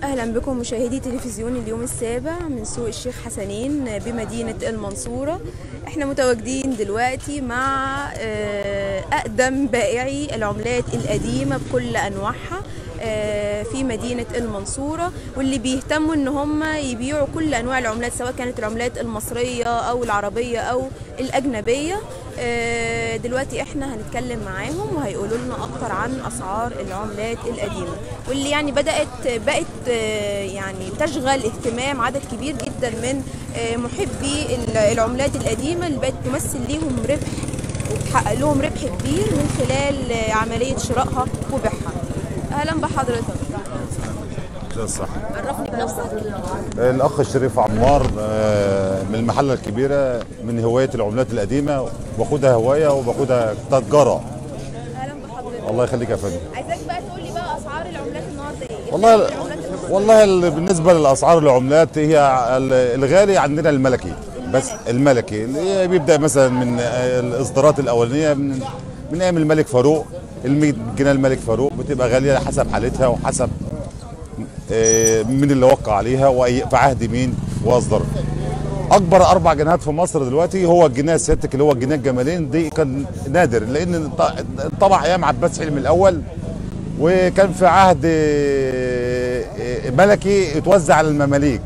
اهلا بكم مشاهدي تلفزيون اليوم السابع من سوق الشيخ حسنين بمدينه المنصوره احنا متواجدين دلوقتي مع آه، اقدم بائعي العملات القديمه بكل انواعها آه، في مدينة المنصورة واللي بيهتموا ان هم يبيعوا كل انواع العملات سواء كانت العملات المصرية او العربية او الاجنبية آه، دلوقتي احنا هنتكلم معاهم وهيقولوا لنا اكتر عن اسعار العملات القديمة واللي يعني بدأت بقت آه، يعني تشغل اهتمام عدد كبير جدا من آه، محبي العملات القديمة اللي بقت تمثل ليهم ربح وتحقق لهم ربح كبير من خلال آه، عملية شرائها وبيعها اهلا بحضرتك صح عرفني بنفسك الاخ الشريف عمار آه، من المحله الكبيره من هوايه العملات القديمه باخدها هوايه وباخدها تجاره اهلا بحضرتك الله يخليك يا فندم عايزاك بقى تقول لي بقى اسعار العملات النهارده ايه والله العملات والله ال- بالنسبه لاسعار العملات هي ال- الغالي عندنا الملكي بس الملكي اللي هي بيبدا مثلا من آه، الاصدارات الاولانيه من من ايام الملك فاروق ال 100 جنيه الملك فاروق بتبقى غاليه حسب حالتها وحسب آه، مين اللي وقع عليها وأي- في عهد مين واصدر اكبر اربع جنيهات في مصر دلوقتي هو الجنيه سيادتك اللي هو الجنيه الجمالين دي كان نادر لان ط- طبع ايام عباس حلمي الاول وكان في عهد آه، آه، ملكي اتوزع على المماليك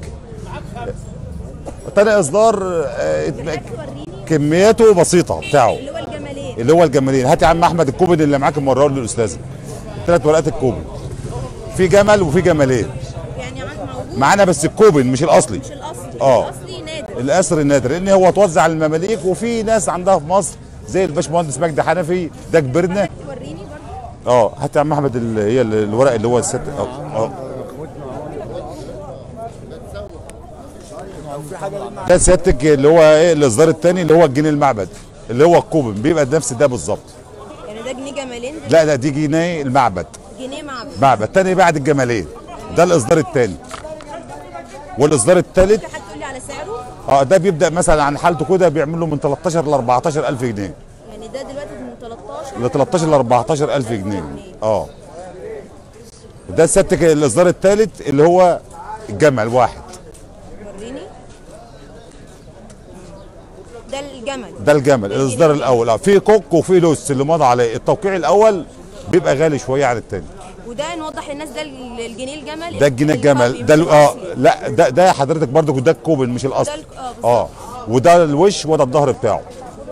تاني اصدار آه، ات- كمياته بسيطه بتاعه اللي هو الجمالين اللي هو الجمالين هات يا عم احمد الكوبن اللي معاك المره للاستاذه ثلاث ورقات الكوبن في جمل وفي جمالين يعني عن موجود معانا بس الكوبن مش الاصلي مش الاصلي آه. الاصلي نادر الاسر النادر لان هو اتوزع على المماليك وفي ناس عندها في مصر زي الباشمهندس مجدي حنفي ده كبرنا توريني برضه اه هات يا عم احمد ال- هي ال- الورق اللي هو الست اه اه ده سيادتك اللي هو ايه الاصدار الثاني اللي هو الجنيه المعبد اللي هو الكوبن بيبقى نفس ده بالظبط يعني ده جنيه جمالين ده لا لا دي جنيه المعبد جنيه معبد معبد تاني بعد الجمالين ده الاصدار الثاني والاصدار الثالث حد تقول لي على سعره اه ده بيبدا مثلا عن حالته كده بيعمل له من 13 ل 14 الف جنيه يعني ده دلوقتي من 13 ل 13 ل 14 الف جنيه اه ده سيادتك الاصدار الثالث اللي هو الجمل واحد وريني ده الجمل ده الجمل الاصدار الاول اه في كوك وفي لوس اللي مضى عليه التوقيع الاول بيبقى غالي شويه عن الثاني وده نوضح للناس ده الجنيه الجمل ده الجنيه الجمل ده ال- اه لا ده ده حضرتك برضو ده الكوبن مش ده الاصل ال- اه بالظبط. اه وده الوش وده الظهر بتاعه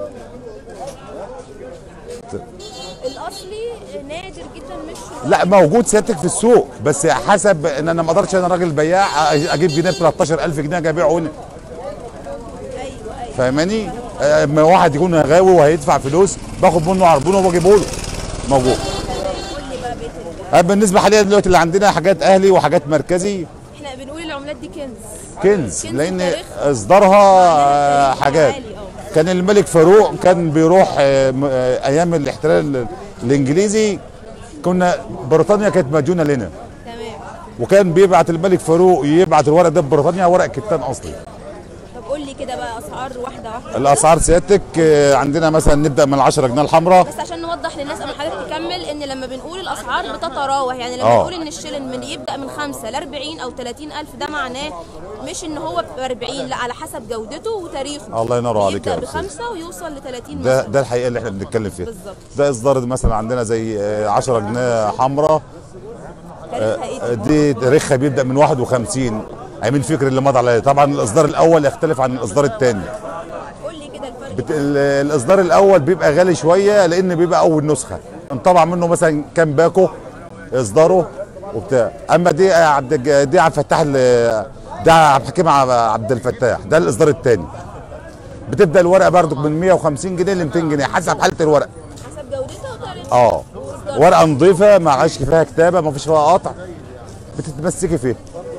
الاصلي نادر جدا مش لا موجود سيادتك في السوق بس حسب ان انا ما اقدرش انا راجل بياع اجيب جنيه ب 13000 جنيه اجي ابيعه هنا ايوه ايوه فاهماني؟ آه، اما واحد يكون غاوي وهيدفع فلوس باخد منه عربونه وبجيبه له موجود قول لي بقى بيت ال- آه، بالنسبه حاليا دلوقتي اللي عندنا حاجات اهلي وحاجات مركزي احنا بنقول العملات دي كنز كنز كنز لان تاريخ. اصدارها آه، تاريخ حاجات عالي، اه. كان الملك فاروق كان بيروح آه، م- آه، ايام الاحتلال الانجليزي كنا بريطانيا كانت مديونه لنا تمام وكان بيبعت الملك فاروق يبعت الورق ده ببريطانيا ورق كتان اصلي طب قول لي كده بقى اسعار واحده واحده الاسعار سيادتك آه، عندنا مثلا نبدا من 10 جنيه الحمراء بس عشان نوضح للناس قبل حضرتك تكمل ان لما بنقول الاسعار بتتراوح يعني لما اه. نقول ان الشلن من يبدا من 5 ل 40 او 30 الف ده معناه مش ان هو ب 40 لا على حسب جودته وتاريخه الله ينور عليك يا يبدا أستاذ. بخمسه ويوصل ل 30 ده مثلا ده الحقيقه اللي احنا بنتكلم فيها بالظبط. ده اصدار مثلا عندنا زي آه، 10 جنيه حمراء تاريخها ايه آه، دي تاريخها بيبدا من 51 ايمن فكري اللي مضى عليه طبعا الاصدار الاول يختلف عن الاصدار الثاني قول لي كده الفرق بت... ال- الاصدار الاول بيبقى غالي شويه لان بيبقى اول نسخه انطبع منه مثلا كام باكو اصداره وبتاع اما دي آه، عبد الج- دي عبد الفتاح ال- ده عبد الحكيم عب- عبد الفتاح ده الاصدار الثاني بتبدا الورقه برضك من 150 جنيه ل 200 جنيه حسب حاله الورقه حسب جودته وتاريخه اه ورقه نظيفه ما عادش فيها كتابه ما فيش فيها قطع بتتمسكي فيها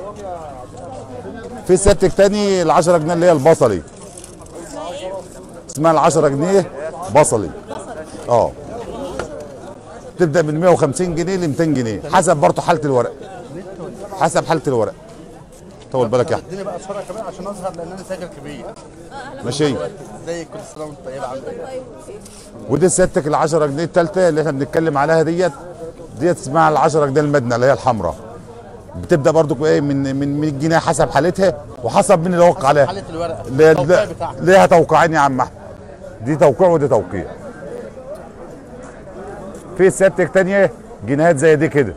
في سيادتك تاني ال 10 جنيه اللي هي البصلي اسمها ال 10 جنيه بصلي اه تبدا من 150 جنيه ل 200 جنيه حسب برضه حاله الورق حسب حاله الورق طول بالك يا احمد اديني بقى صوره كمان عشان اظهر لان انا تاجر كبير ماشي ازيك كل سنه وانت طيب عامل ايه طيب ودي سيادتك ال 10 جنيه الثالثه اللي احنا بنتكلم عليها ديت ديت اسمها ال 10 جنيه المدنه اللي هي الحمراء بتبدا برضو ايه من من 100 جنيه حسب حالتها وحسب مين اللي وقع عليها حالة الورقة لا- التوقيع لا- بتاعها ليها توقيعين يا عم احمد دي توقيع ودي توقيع في سيادتك تانية جنيهات زي دي كده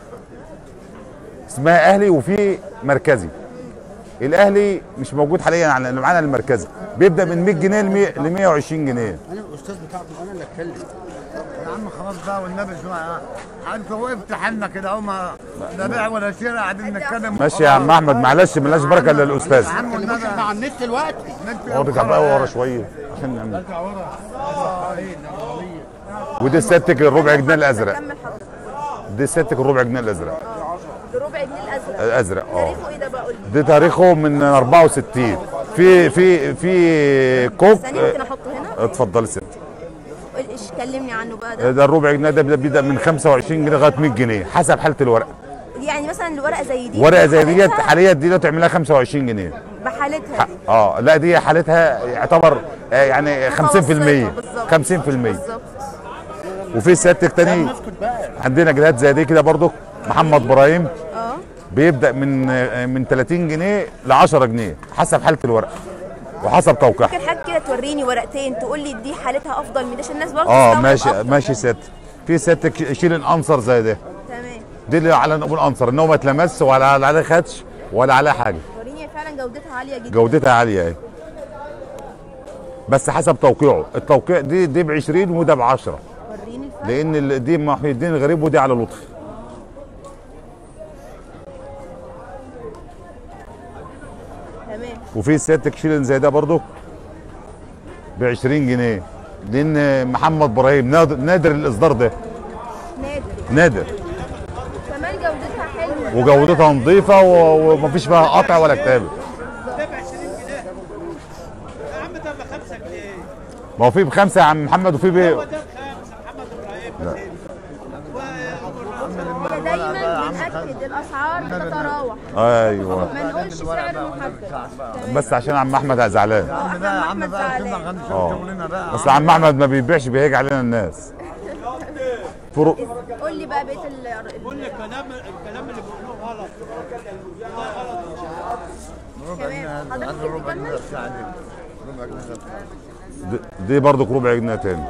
اسمها اهلي وفي مركزي الاهلي مش موجود حاليا على اللي معانا المركزي بيبدا من 100 جنيه ل 120 جنيه انا الاستاذ بتاعكم انا اللي اتكلم يا عم خلاص بقى والنبي شويه انت وقفت حالنا كده اهو ما لا بيع ولا شراء قاعدين نتكلم ماشي يا عم احمد معلش ملهاش بركه الا الاستاذ يا عم والنبي احنا على النت دلوقتي ارجع بقى ورا شويه عشان نعمل ودي سيادتك الربع جنيه الازرق كمل حضرتك دي سيادتك الربع جنيه الازرق بربع جنيه الازرق الازرق اه تاريخه ايه ده بقى قول لي دي تاريخه من 64 في في في كوك ثانيه ممكن احطه هنا اتفضل ست قول- ايش كلمني عنه بقى ده ده الربع جنيه ده بيبدا من 25 جنيه لغايه 100 جنيه حسب حاله الورقه يعني مثلا الورقه زي دي ورقه زي ديت بحالتها- حاليا دي تعملها 25 جنيه بحالتها دي اه لا دي حالتها يعتبر آه، يعني 50% متوسطة، 50% بالظبط وفي سيادتك تاني عندنا جنيهات زي دي كده برضو محمد ابراهيم اه بيبدا من آه، من 30 جنيه ل 10 جنيه حسب حاله الورقه وحسب توقيعها ممكن حضرتك كده توريني ورقتين تقول لي دي حالتها افضل من ده عشان الناس برضه اه تستوعب ماشي أفضل. ماشي ست في ستك شيل الانصر زي ده تمام دي اللي على نقول انصر ان هو ما اتلمس ولا عليه خدش ولا عليه حاجه وريني فعلا جودتها عاليه جدا جودتها عاليه اهي بس حسب توقيعه التوقيع دي دي ب 20 وده ب 10 وريني الفرق لان ال- دي محي الدين الغريب ودي على لطفي تمام وفي سيادتك شيلن زي ده برضو ب 20 جنيه لان محمد ابراهيم نادر, نادر الاصدار ده نادر نادر كمان جودتها حلوه وجودتها نظيفه و- ومفيش فيها قطع ولا كتابه ما هو في بخمسه يا عم محمد وفي ب هي دايما بنأكد الاسعار بتتراوح ايوه ما نقولش سعر محدد بس عشان عم احمد زعلان يا عم بقى يا عم أحمد بقى زعلان. سيبنا غني اه شغلنا بقى بس عم احمد ما بيبيعش بيهيج علينا الناس فروق قول لي بقى بقيه ال ال- الكلام الكلام اللي بيقولوه غلط كمان حضرتك ربع جنيه بتكمل الساعه دي ربع جنيه الساعه دي- دي برضك ربع جنيه تاني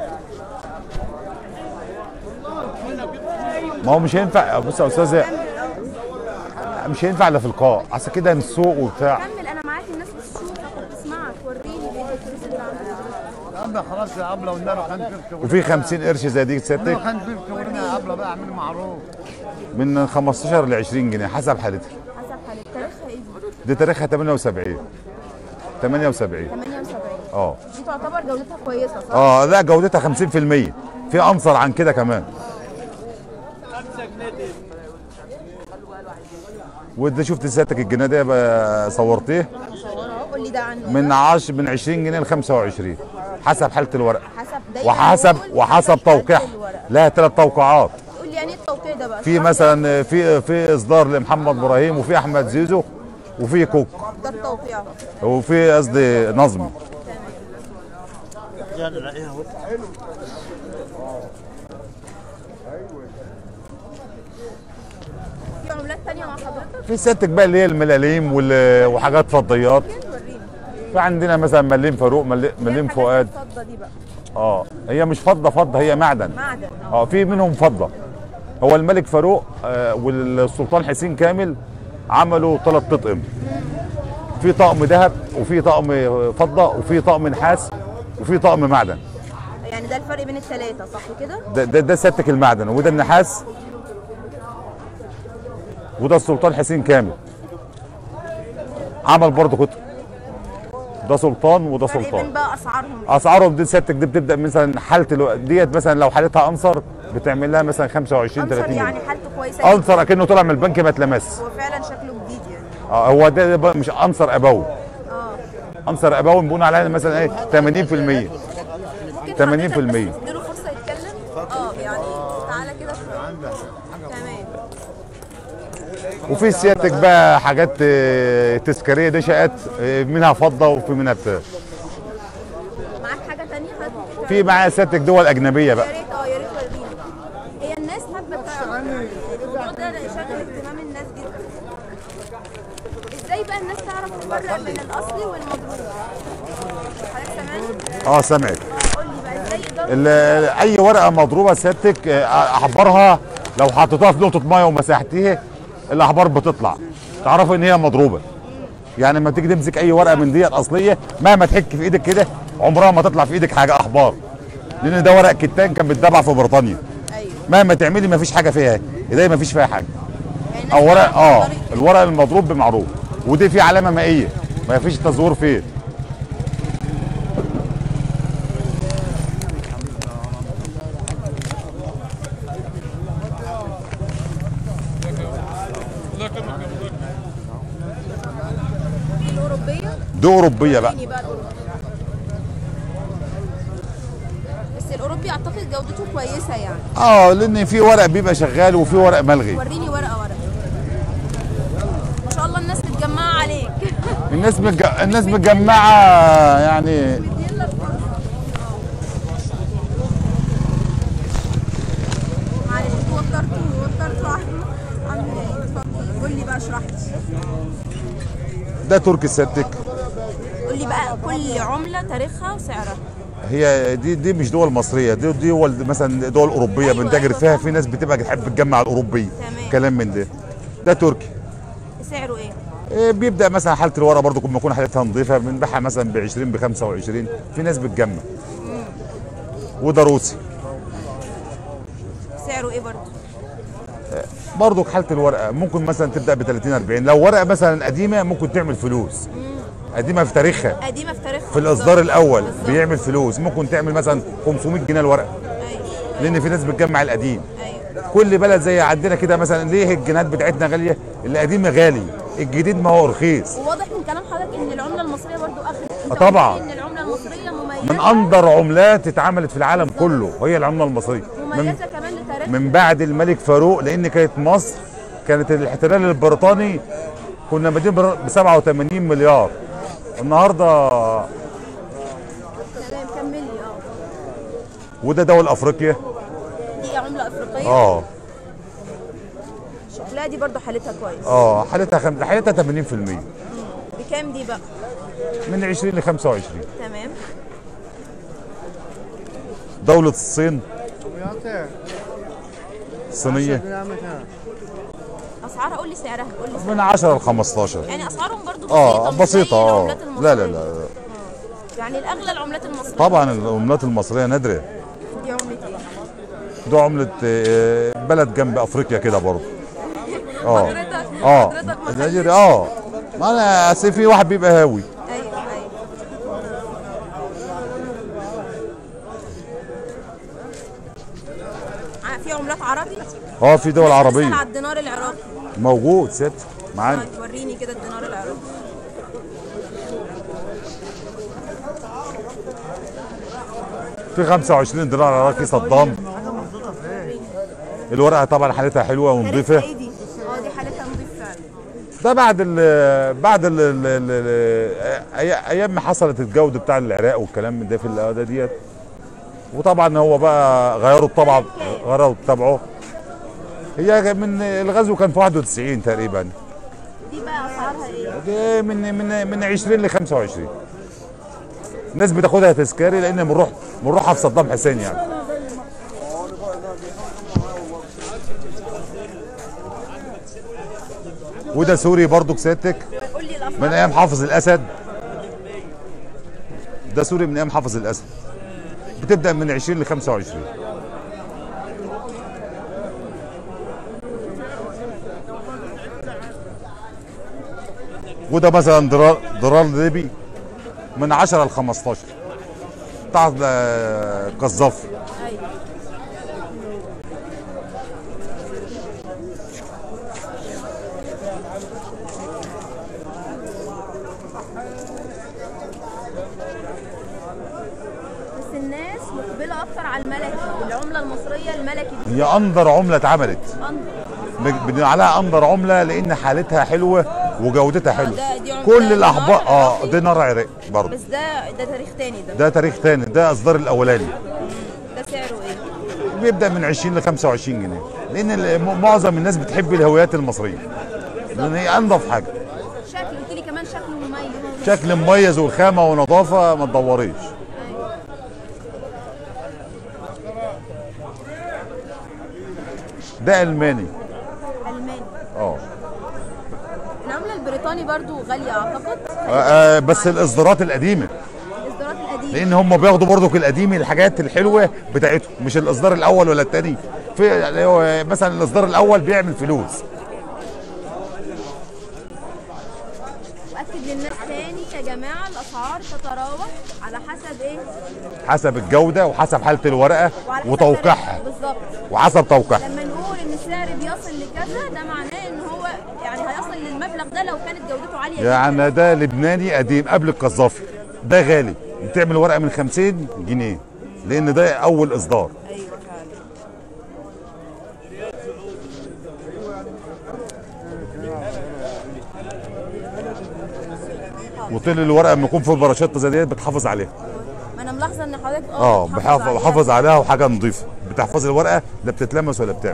ما هو مش هينفع بص يا استاذ مش هينفع الا في القاع عشان كده نسوق وبتاع كمل انا معاك الناس بتشوفك وبتسمعك وريني بقيه الفلوس اللي عندك يا عم خلاص يا عبله والنبي خلينا في شغلنا وفي 50 قرش زي دي سيادتك خلينا في شغلنا يا عبله بقى اعمل معروف من 15 ل 20 جنيه حسب حالتها حسب حالك تاريخها ايه دي؟ دي تاريخها 78 78 78 اه دي تعتبر جودتها كويسه صح؟ اه لا جودتها 50% في انصر عن كده كمان وده شفت سيادتك الجنيه ده بقى صورتيه صورها اهو قول لي ده عنه من 10 من 20 جنيه ل 25 حسب حاله الورقه حسب دايما وحسب بقول وحسب حسب حالة توقيعها الورق. لها ثلاث توقيعات قول لي يعني ايه التوقيع ده بقى؟ في اشرح لي. مثلا في في اصدار لمحمد ابراهيم وفي احمد زيزو وفي كوك ده التوقيع وفي قصدي نظمي في عملات تانية مع حضرتك؟ في سيادتك بقى اللي هي الملاليم وال- وحاجات فضيات وريني في عندنا مثلا مليم فاروق مل- مليم الحاجات فؤاد الفضة دي بقى اه هي مش فضه فضه هي معدن معدن اه في منهم فضه هو الملك فاروق آه والسلطان حسين كامل عملوا ثلاث تطقم في طقم ذهب وفي طقم فضه وفي طقم نحاس وفي طقم معدن يعني ده الفرق بين الثلاثة صح كده؟ ده ده, ده سيادتك المعدن وده النحاس وده السلطان حسين كامل عمل برضه كتب ده سلطان وده فرق بين سلطان بقى اسعارهم اسعارهم دي سيادتك دي بتبدا مثلا حاله الو... ديت مثلا لو حالتها انصر بتعمل لها مثلا 25 انصر 30 يعني جنيه حالته كويسة جدا. انصر اكنه طلع من البنك ما اتلمس هو فعلا شكله جديد يعني اه هو ده, ده بقى مش انصر ابوي اه انصر ابوي بنقول عليها مثلا ايه 80% ممكن 80% حضرتك بس تديله فرصة يتكلم اه يعني تعالى كده تمام وفي سيادتك بقى حاجات آه، تذكاريه دي شقات آه، منها فضه وفي منها بتاع معاك حاجة تانية هات في معايا سيادتك دول اجنبيه يا بقى ريت اه يا ريت وريني هي الناس حابة تعرف الموضوع ده شغل اهتمام الناس جدا ازاي بقى الناس تعرف تفرق بين الاصلي والمضروب حضرتك سامعني اه سمعت قول لي بقى ازاي يقدروا ال- اي ورقه مضروبه سيادتك آه، احبارها لو حطيتها في نقطه ميه ومسحتيها الاحبار بتطلع تعرفوا ان هي مضروبه يعني لما تيجي تمسك اي ورقه من دي الاصليه مهما تحك في ايدك كده عمرها ما تطلع في ايدك حاجه احبار لان ده ورق كتان كان بيتباع في بريطانيا ايوه مهما تعملي ما فيش حاجه فيها ايديا ما فيش فيها حاجه يعني الناس او ورق تعرف اه طريقة كده. الورق المضروب بمعروف ودي فيه علامه مائيه ما فيش تزوير فيه في الاوروبيه دي اوروبيه بقى وريني بقى الاوروبي بس الاوروبي اعتقد جودته كويسه يعني اه لان في ورق بيبقى شغال وفي ورق ملغي وريني ورقه ورقه ما شاء الله الناس متجمعه عليك الناس متج... الناس متجمعه يعني مديلك فرصه معلش انتوا وترتوا وترتوا عامل ايه اتفضل قول لي بقى اشرح لي ده تركي سيادتك قول لي بقى كل عمله تاريخها وسعرها هي دي دي مش دول مصريه دي دول مثلا دول اوروبيه أيوة، بنتاجر أيوة، فيها صح. في ناس بتبقى تحب تجمع الاوروبي تمام. كلام من ده ده تركي سعره ايه إيه، بيبدا مثلا حاله الورقه برضو كل ما يكون حالتها نظيفه بنبيعها مثلا ب 20 ب 25 في ناس بتجمع وده روسي سعره ايه برضه برضو حاله الورقه ممكن مثلا تبدا ب 30 40 لو ورقه مثلا قديمه ممكن تعمل فلوس قديمه في تاريخها قديمه في تاريخها في الاصدار الاول بالظبط. بيعمل فلوس ممكن تعمل مثلا 500 جنيه الورقه ايوه لان في ناس بتجمع القديم ايوه كل بلد زي عندنا كده مثلا ليه الجنيهات بتاعتنا غاليه القديم غالي الجديد ما هو رخيص وواضح من كلام حضرتك ان العمله المصريه برضو اخذت انت طبعاً. قلت لي ان العمله المصريه مميزه من انظر عملات اتعملت في العالم كله هي العمله المصريه من, مميزه كمان لتاريخ من بعد الملك فاروق لان كانت مصر كانت الاحتلال البريطاني كنا بادئين ب 87 مليار النهارده تمام كملي اه وده دول افريقيا دي عمله افريقيه اه شكلها دي برضو حالتها كويس اه حالتها خم... حالتها 80% بكام دي بقى من 20 ل 25 تمام دولة الصين الصينية اسعارها قول لي سعرها قول لي سعرها. من 10 ل 15 يعني اسعارهم برضو بسيطه اه مش بسيطة زي اه العملات لا لا المصرية. لا يعني الاغلى العملات المصريه طبعا العملات المصرية نادرة دي عمله ايه ده عملة آه، بلد جنب افريقيا كده برضه اه حضرتك اه حضرتك ما نادر- خليتش- اه ما انا اصل في واحد بيبقى هاوي ايوه ايوه ع- في عملات عربي اه في دول اسال عربية على الدينار العراقي موجود ست معانا طيب وريني كده الدينار العراقي في 25 دينار عراقي صدام الورقة طبعا حالتها حلوة حالتها ونظيفة ايه دي؟ اه دي حالتها نظيف فعلا ده بعد ال بعد ال ال ال أي- ايام ما حصلت الجوده بتاع العراق والكلام من ده في الأوقات ديت وطبعا هو بقى غيروا الطبع غيروا طبعه هي من الغزو كان في 91 تقريبا دي بقى اسعارها ايه؟ دي من من من 20 ل 25 الناس بتاخدها تذكاري لان بنروح بنروحها في صدام حسين يعني وده سوري برضو سيادتك قول لي الاسعار من ايام حافظ الاسد ده سوري من ايام حافظ الاسد بتبدا من 20 ل 25 وده مثلا درار درار ليبي من 10 ل 15 بتاع آه، قذافي ايوه بس الناس مقبله اكتر على الملكي العمله المصريه الملكي دي هي انظر عمله اتعملت أنضف. بنقول عليها انظر عمله لان حالتها حلوه وجودتها حلوه ده- دي عم- كل ده الاحبار دينار اه عراقي. دينار عراقي برضه بس ده ده تاريخ تاني ده ده تاريخ تاني ده اصدار الاولاني ده سعره ايه؟ بيبدا من 20 ل 25 جنيه لان ال- م- معظم الناس بتحب الهويات المصريه لان هي انظف حاجه شكل قلت لي شكل مميز والخامه ونظافه ما تدوريش ده الماني الماني اه العمله البريطاني برضو غاليه اعتقد آه، بس الاصدارات القديمه الاصدارات القديمه لان هم بياخدوا برضو القديم الحاجات الحلوه بتاعتهم مش الاصدار الاول ولا الثاني في اللي هو مثلا الاصدار الاول بيعمل فلوس واكد للناس تاني يا جماعه الاسعار تتراوح على حسب ايه حسب الجوده وحسب حاله الورقه وعلى حسب وتوقيعها بالظبط وحسب توقيعها لما نقول ان السعر بيصل لكذا ده معناه ان هو يعني هيصل للمبلغ ده لو كانت جودته عاليه جدا يعني ده لبناني قديم قبل القذافي ده غالي بتعمل ورقه من 50 جنيه لان ده اول اصدار ايوه فعلا وطول الورقه لما يكون في البراشات زي ديت بتحافظ عليها ما انا ملاحظه ان حضرتك اه بتحافظ بحافظ عليها. بحافظ عليها وحاجه نظيفه بتحفظ الورقه لا بتتلمس ولا بتعمل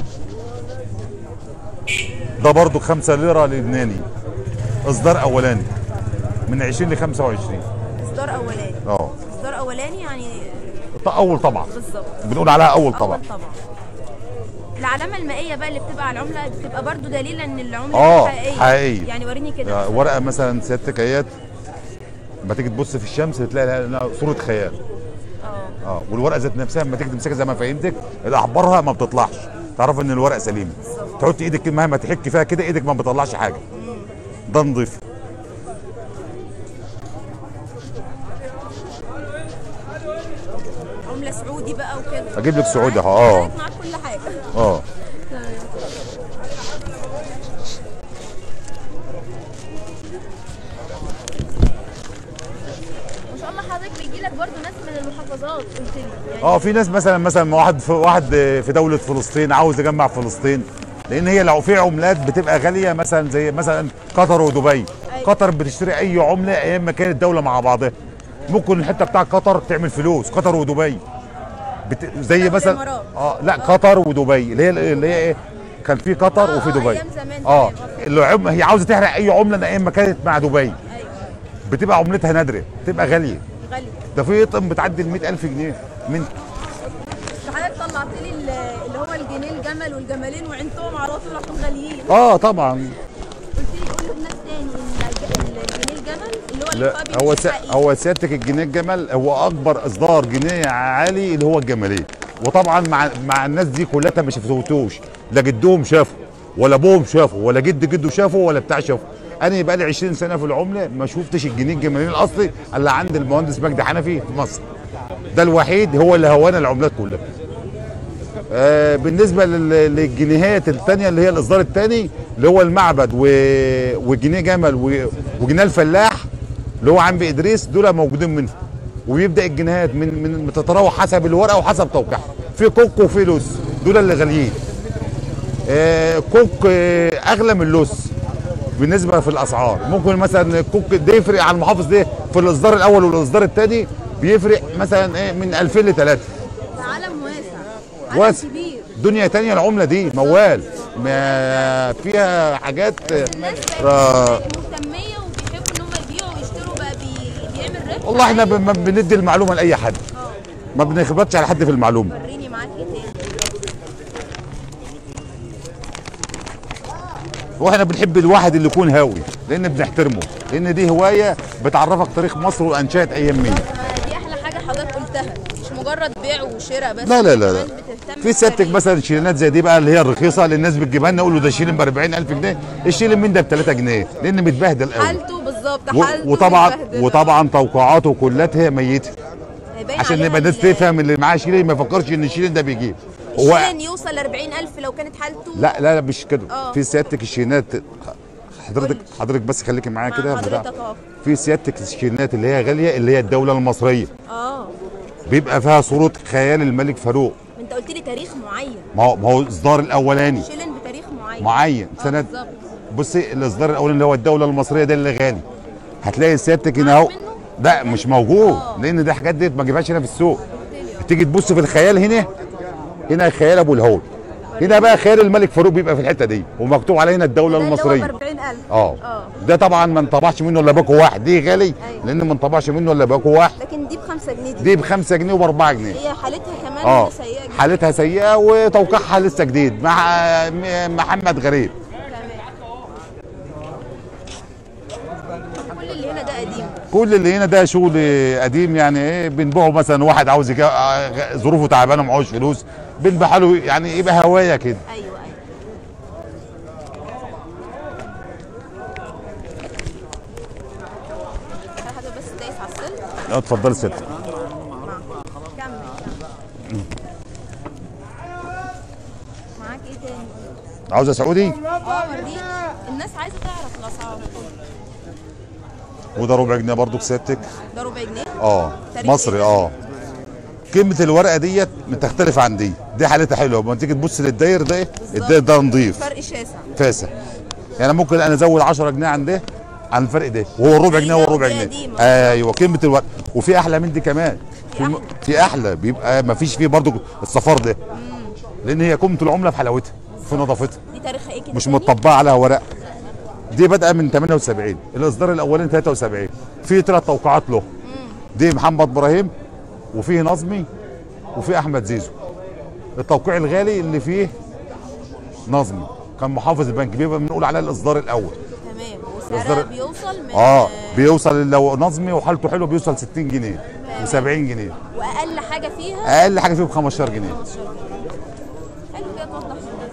ده برضو 5 ليره لبناني اصدار اولاني من 20 ل 25 اصدار اولاني اه اصدار اولاني يعني ط- اول طبعا بالظبط بنقول عليها اول طبعا اول طبعا العلامه المائيه بقى اللي بتبقى على العمله بتبقى برضو دليل ان العمله آه، دي حقيقيه حقيقية. يعني وريني كده يعني ورقه مثلا سيادتك ايات لما تيجي تبص في الشمس بتلاقي لها- لها صوره خيال اه اه والورقه ذات نفسها لما تيجي تمسكها زي ما فهمتك الاحبارها ما بتطلعش تعرف ان الورقه سليمه تحط ايدك كده مهما تحك فيها كده ايدك ما بتطلعش حاجه ده نضيف عمله سعودي بقى وكده اجيب لك سعودي اهو اه معاك معاك كل حاجه اه ما شاء الله حضرتك بيجي لك برضو ناس من المحافظات قلت لي يعني اه في ناس مثلا مثلا واحد في واحد في دوله فلسطين عاوز يجمع فلسطين لان هي لو في عملات بتبقى غاليه مثلا زي مثلا قطر ودبي أيوة. قطر بتشتري اي عمله ايام ما كانت دوله مع بعضها ممكن الحته بتاع قطر تعمل فلوس قطر ودبي بت... زي قطر مثلا والإمارات. اه لا قطر ودبي اللي هي اللي هي ايه كان في قطر آه، وفي آه، دبي أيام زمان، اه تمام، أوكي. اللي عم... هي عاوزه تحرق اي عمله ايام ما كانت مع دبي ايوه بتبقى عملتها نادره بتبقى غاليه غاليه ده في طن بتعدي ال 100000 جنيه من حضرتك طلعت لي ال- اللي هو الجنيه الجمل والجملين وعينتهم على طول راحوا غاليين اه طبعا قلت لي قول للناس تاني ان الج- الجنيه الجمل اللي هو لا الفابي هو مش س... حقيقي. هو سيادتك الجنيه الجمل هو اكبر اصدار جنيه عالي اللي هو الجماليه وطبعا مع مع الناس دي كلها ما شافوتوش لا جدهم شافوا ولا ابوهم شافوا ولا جد جده شافوا ولا بتاع شافوا انا بقى لي 20 سنه في العمله ما شفتش الجنيه الجماليه الاصلي الا عند المهندس مجدي حنفي في مصر ده الوحيد هو اللي هوانا العملات كلها آه بالنسبه لل- للجنيهات الثانيه اللي هي الاصدار الثاني اللي هو المعبد و... وجنيه جمل و... وجنيه الفلاح اللي هو عم ادريس دول موجودين منهم وبيبدا الجنيهات من من بتتراوح حسب الورقه وحسب توقيعها في كوك وفي لوس دول اللي غاليين آه كوك آه اغلى من لوس بالنسبه في الاسعار ممكن مثلا الكوك ده يفرق على المحافظ ده في الاصدار الاول والاصدار الثاني بيفرق مثلا ايه من 2000 ل 3 ده عالم واسع عالم واسع كبير دنيا تانية العملة دي موال ما فيها حاجات الناس آه. بقت مهتميه وبيحبوا ان هم يبيعوا ويشتروا بقى بي... بيعمل ربح والله احنا ب- ما بندي المعلومة لأي حد ما بنخبطش على حد في المعلومة وريني معاك ايه تاني واحنا بنحب الواحد اللي يكون هاوي لان بنحترمه لان دي هواية بتعرفك تاريخ مصر وانشات ايام مين ما دي احلى حاجه حضرتك قلتها مش مجرد بيع وشراء بس لا لا لا, كمان لا. بتهتم في سيادتك بالتاريخ. مثلا شيلينات زي دي بقى اللي هي الرخيصة اللي الناس بتجيبها لنا يقول له ده شيلين ب 40000 جنيه الشيلين من ده ب 3 جنيه لان متبهدل قوي حالته بالظبط و- حالته وطبعا متبهدلة. وطبعا توقعاته كلها ميته هيبين عشان عليها نبقى الناس ال- تفهم اللي معاه شيلين ما يفكرش ان الشيلين ده بيجيب هو الشيلن يوصل ل 40000 لو كانت حالته لا لا لا مش كده آه. في سيادتك الشينات حضرتك حضرتك بس خليكي معايا مع كده بتاع. حضرتك اهو في سيادتك الشينات اللي هي غاليه اللي هي الدوله المصريه اه بيبقى فيها صوره خيال الملك فاروق ما انت قلت لي تاريخ معين ما هو ما هو الاصدار الاولاني شيلن بتاريخ معين معين آه، سنه بالظبط بصي الاصدار الاولاني اللي هو الدوله المصريه ده اللي غالي هتلاقي سيادتك هنا اهو منه؟ لا مش موجود آه. لان ده حاجات دي ما تجيبهاش هنا في السوق قلت لي تيجي تبص في الخيال هنا هنا خيال ابو الهول هنا بقى خير الملك فاروق بيبقى في الحته دي ومكتوب عليه هنا الدوله ده اللي هو ب المصريه 40000 اه اه ده طبعا ما انطبعش منه الا باكو واحد دي غالي أيوة. لان ما انطبعش منه الا باكو واحد لكن دي ب 5 جنيه دي, دي ب 5 جنيه وب 4 جنيه هي حالتها كمان اه سيئه جدا حالتها سيئه وتوقيعها لسه جديد مع م- محمد غريب كل اللي هنا ده قديم كل اللي هنا ده شغل قديم يعني ايه بنبيعه مثلا واحد عاوز يجا- آه، ظروفه تعبانه معهوش فلوس بنبيعها له يعني يبقى هوايه كده ايوه ايوه حاجه بس دايس على السلك اه، اتفضل ست كمل كمل معاك ايه تاني؟ عاوزه سعودي اه وريني الناس عايزه تعرف الاسعار وده ربع جنيه برضو ستك ده ربع جنيه اه تاريخ مصري ايه؟ اه قيمه الورقه ديت بتختلف عن دي دي حالتها حلوه لما تيجي تبص للداير ده إيه؟ الداير ده نضيف فرق شاسع فاسع يعني ممكن انا ازود 10 جنيه عن ده عن الفرق ده وهو ربع جنيه وهو ربع دي جنيه قديمة. ايوه قيمه الورق وفي احلى من دي كمان في في, م... أحلى. في احلى بيبقى ما فيش فيه برضو الصفار ده لان هي قيمه العمله في حلاوتها في نظافتها دي تاريخها ايه كده مش تاني؟ مطبقه عليها ورق دي بادئه من 78 الاصدار الاولاني 73 في ثلاث توقيعات له دي محمد ابراهيم وفيه نظمي وفيه احمد زيزو التوقيع الغالي اللي فيه نظمي كان محافظ البنك بيبقى بنقول عليه الاصدار الاول تمام إصدار- وسعرها بيوصل من اه بيوصل لو نظمي وحالته حلوه بيوصل 60 جنيه و70 جنيه واقل حاجه فيها اقل حاجه فيه ب 15 جنيه 15 جنيه حلو كده توضح للناس.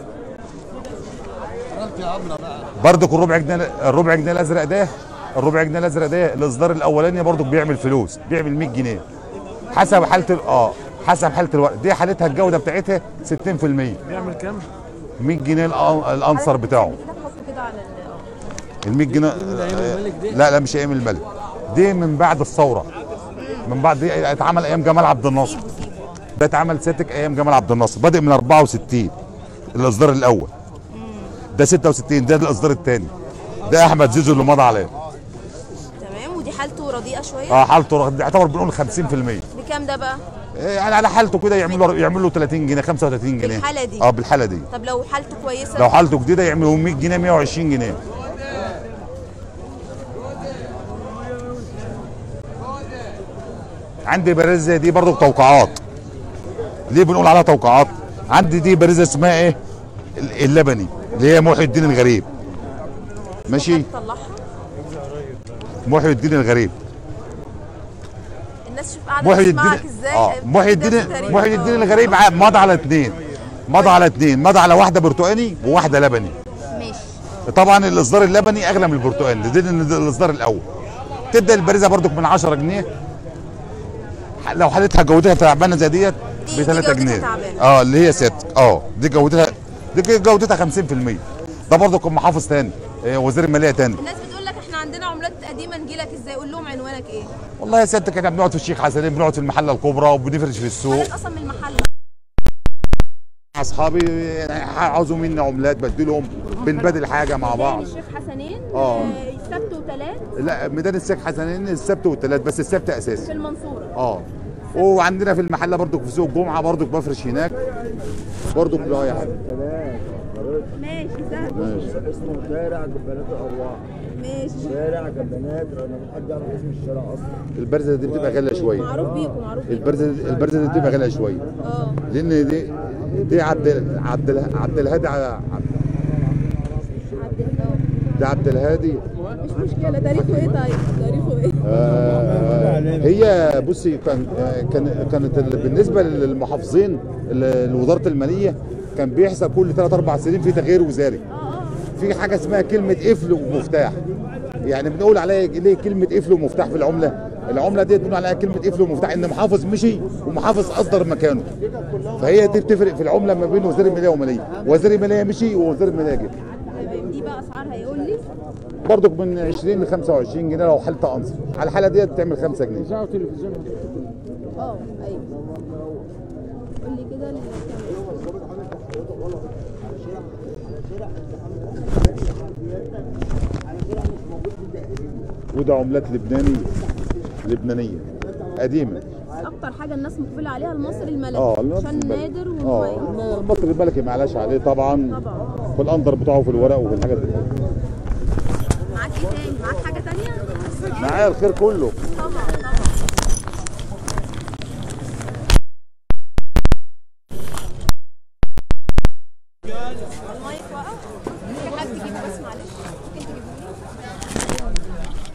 برضك الربع جنيه الربع جنيه الازرق ده الربع جنيه الازرق ده الاصدار الاولاني برضك بيعمل فلوس بيعمل 100 جنيه حسب حاله ال- اه حسب حاله الورق دي حالتها الجوده بتاعتها 60% بيعمل كام؟ 100 جنيه الأ- الانصر بتاعه كده تحط كده على ال- ال 100 جنيه لا لا مش ايام الملك دي من بعد الثوره من بعد دي اتعمل ايام جمال عبد الناصر سيبه سيبه ده اتعمل ساتك ايام جمال عبد الناصر بادئ من 64 الاصدار الاول ده 66 ده الاصدار الثاني ده احمد زيزو اللي مضى عليه تمام ودي حالته رديئه شويه اه حالته رغ- يعتبر بنقول 50% بكام ده بقى يعني على حالته كده يعملوا يعملوا 30 جنيه 35 جنيه بالحالة دي؟ اه بالحاله دي طب لو حالته كويسه لو حالته جديده يعملوا 100 جنيه 120 جنيه عندي باريزه دي برضو توقعات ليه بنقول عليها توقعات عندي دي باريزه اسمها ايه ال- اللبني اللي هي محي الدين الغريب ماشي تطلعها محي الدين الغريب الناس شوف قاعده محي الدين تسمعك ازاي اه محي ده الدين تاريخ. محي الدين الغريب ع- مضى على اثنين مضى على اثنين مضى على واحده برتقاني وواحده لبني ماشي طبعا الاصدار اللبني اغلى من البرتقالي ده ده الاصدار الاول تبدا البريزه برضك من 10 جنيه ح- لو حالتها جودتها تعبانه زي ديت دي- ب دي 3 جودتها جنيه تعبانة. اه اللي هي ست اه دي جودتها دي ك- جودتها 50% ده برضك محافظ تاني آه، وزير الماليه تاني الناس بتقول لك احنا عندنا عملات قديمه نجيلك ازاي قول لهم عنوانك ايه والله يا سيادتك احنا بنقعد في الشيخ حسنين بنقعد في المحله الكبرى وبنفرش في السوق حالات اصلا من المحل اصحابي يعني عاوزوا مني عملات بديلهم بنبادل حاجه مع بعض الشيخ حسنين آه. السبت وثلاث لا ميدان الشيخ حسنين السبت والثلاث بس السبت اساسي في المنصوره اه وعندنا في المحله برضو في سوق الجمعه برضو بفرش هناك برضو رايح ماشي سهل ماشي اسمه شارع جبانات الارواح ماشي شارع جبانات انا مش حد يعرف اسم الشارع اصلا البرزه دي بتبقى غاليه شويه معروف بيكم معروف بيكم البرزه البرزه دي بتبقى غاليه شويه اه لان دي دي عبد عبد اله- عبد الهادي ع- عبد عبد الله ده عبد الهادي مش مشكله تاريخه ايه طيب تاريخه ايه آه هي بصي كان آه، كان كانت ال- بالنسبه للمحافظين ال- لوزاره الماليه كان بيحصل كل 3 4 سنين في تغيير وزاري في حاجه اسمها كلمه قفل ومفتاح يعني بنقول عليها ليه كلمه قفل ومفتاح في العمله العمله دي بنقول عليها كلمه قفل ومفتاح ان محافظ مشي ومحافظ اصدر مكانه فهي دي بتفرق في العمله ما بين وزير الماليه وماليه وزير الماليه مشي ووزير الماليه جه تمام دي بقى اسعارها يقول لي برضك من 20 ل 25 جنيه لو حالتها انصر على الحاله ديت تعمل 5 جنيه اه ايوه قول لي كده الكاميرا. وده عملات لبنانيه لبنانيه قديمه طب اكتر حاجه الناس مقبله عليها المصري الملكي اه المصري عشان الملكي. نادر اه ومميز المصري الملكي معلاش عليه طبعا طبعا في الاندر بتاعه في الورق وفي الحاجات دي معاك ايه تاني معاك حاجه تانية معايا الخير كله طبعا طبعا المايك وقع ممكن حد تجيبه بس معلش ممكن تجيبه لي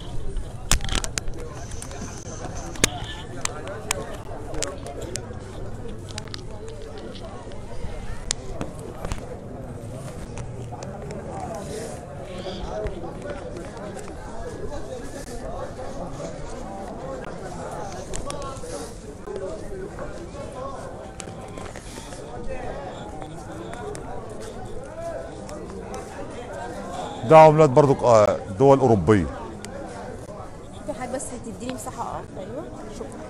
ده عملات برضو آه، دول اوروبيه ممكن حضرتك بس تديني مساحه اه ايوه شكرا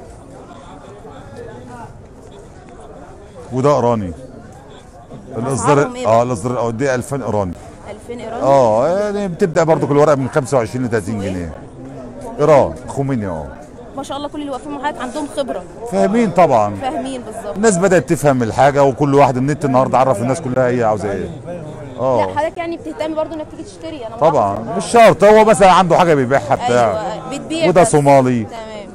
وده ايراني الاصدار أسعارهم إيه اه بقى؟ الاصدار الأول دي 2000 ايراني 2000 ايراني اه يعني بتبدا برضو كل ورقه من 25 ل 30 جنيه ايران خوميني اه ما شاء الله كل اللي واقفين مع حضرتك عندهم خبره فاهمين طبعا فاهمين بالظبط الناس بدات تفهم الحاجه وكل واحد النت النهارده عرف الناس كلها هي عاوزه ايه لا اه حضرتك يعني بتهتمي برضو انك تيجي تشتري انا طبعا ملاحظة. مش شرط هو مثلا عنده حاجه بيبيعها بتاع ايوه بتبيع وده بس. صومالي تمام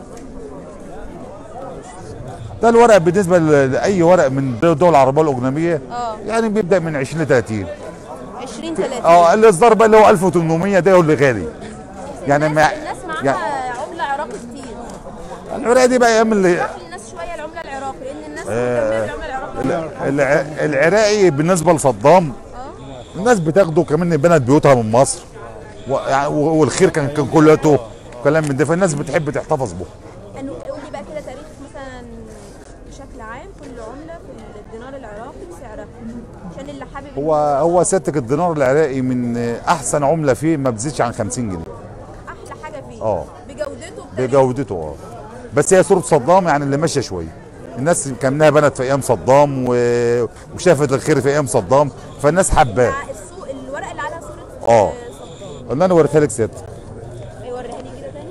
ده الورق بالنسبه لاي ورق من الدول العربيه الاجنبيه اه يعني بيبدا من 20 ل 30 20 30 اه الاصدار بقى اللي هو 1800 ده هو اللي غالي يعني ما الناس معاها يعني عمله عراقي كتير الورقه دي بقى ايام اللي اشرح للناس شويه العمله العراقي لان الناس آه. مهتمه بالعمله العراقي الع- العراقي بالنسبه لصدام اه الناس بتاخده كمان بنت بيوتها من مصر و- يعني و- والخير كان كان كلته كلام من ده فالناس بتحب تحتفظ به انه قول لي بقى كده تاريخ مثلا بشكل عام كل عمله في الدينار العراقي بسعرها عشان اللي حابب هو هو سيادتك الدينار العراقي من احسن عمله فيه ما بتزيدش عن 50 جنيه احلى حاجه فيه اه. بجودته بتاريخه. بجودته اه بس هي صوره صدام يعني اللي ماشيه شويه الناس كانها بنت في ايام صدام و... وشافت الخير في ايام صدام فالناس حباه مع السوق الورقه اللي عليها صوره اه. صدام قلنا انا وريتها لك سيادتك وريها لي كده تاني